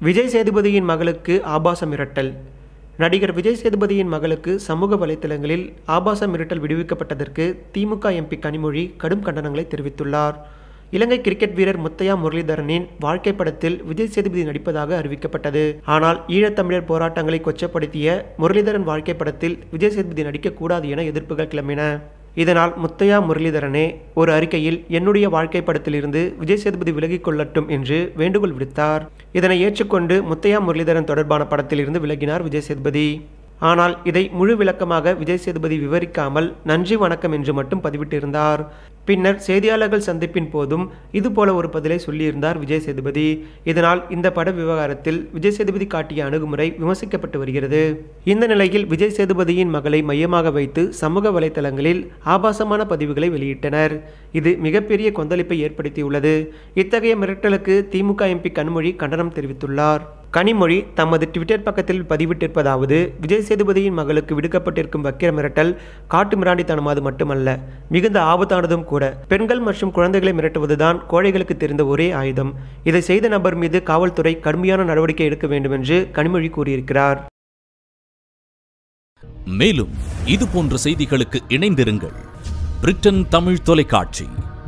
விஜய் சேதுபதியின் மகளுக்கு ஆபாச மிரட்டல் நடிகர் விஜய் சேதுபதியின் மகளுக்கு சமூக வலைத்தளங்களில் ஆபாச மிரட்டல் விடுவிக்கப்பட்டதற்கு திமுக எம்பி கனிமொழி கடும் கண்டனங்களை தெரிவித்துள்ளார் இலங்கை கிரிக்கெட் வீரர் முத்தையா முரளிதரனின் வாழ்க்கை படத்தில் விஜய் சேதுபதி நடிப்பதாக அறிவிக்கப்பட்டது ஆனால் ஈழத்தமிழர் போராட்டங்களை கொச்சப்படுத்திய முரளிதரன் வாழ்க்கை படத்தில் விஜய் சேதுபதி நடிக்கக்கூடாது என எதிர்ப்புகள் கிளம்பின இதனால் முத்தையா முரளிதரனே ஒரு அறிக்கையில் என்னுடைய வாழ்க்கை படத்திலிருந்து விஜய் சேதுபதி விலகிக் கொள்ளட்டும் என்று வேண்டுகோள் விடுத்தார் இதனை ஏற்றுக்கொண்டு முத்தையா முரளிதரன் தொடர்பான படத்திலிருந்து விலகினார் விஜய் சேதுபதி ஆனால் இதை முழு விளக்கமாக விஜய் சேதுபதி விவரிக்காமல் நன்றி வணக்கம் என்று மட்டும் பதிவிட்டிருந்தார் பின்னர் செய்தியாளர்கள் சந்திப்பின் போதும் இதுபோல ஒரு பதிலை சொல்லியிருந்தார் விஜய் சேதுபதி இதனால் இந்த பட விவகாரத்தில் விஜய் சேதுபதி காட்டிய அணுகுமுறை விமர்சிக்கப்பட்டு வருகிறது இந்த நிலையில் விஜய் சேதுபதியின் மகளை மையமாக வைத்து சமூக வலைதளங்களில் ஆபாசமான பதிவுகளை வெளியிட்டனர் இது மிகப்பெரிய கொந்தளிப்பை ஏற்படுத்தியுள்ளது இத்தகைய மிரட்டலுக்கு திமுக எம்பி கனிமொழி கண்டனம் தெரிவித்துள்ளார் கனிமொழி தமது ட்விட்டர் பக்கத்தில் பதிவிட்டிருப்பதாவது விஜய் சேதுபதியின் மகளுக்கு விடுக்கப்பட்டிருக்கும் வக்கிர மிரட்டல் காட்டு மிராண்டித்தனமாது மட்டுமல்ல மிகுந்த ஆபத்தானதும் கூட பெண்கள் மற்றும் குழந்தைகளை மிரட்டுவதுதான் கோழைகளுக்கு தெரிந்த ஒரே ஆயுதம் இதை செய்த நபர் மீது காவல்துறை கடுமையான நடவடிக்கை எடுக்க வேண்டும் என்று கனிமொழி கூறியிருக்கிறார் மேலும் இது போன்ற செய்திகளுக்கு இணைந்திருங்கள் பிரிட்டன் தமிழ் தொலைக்காட்சி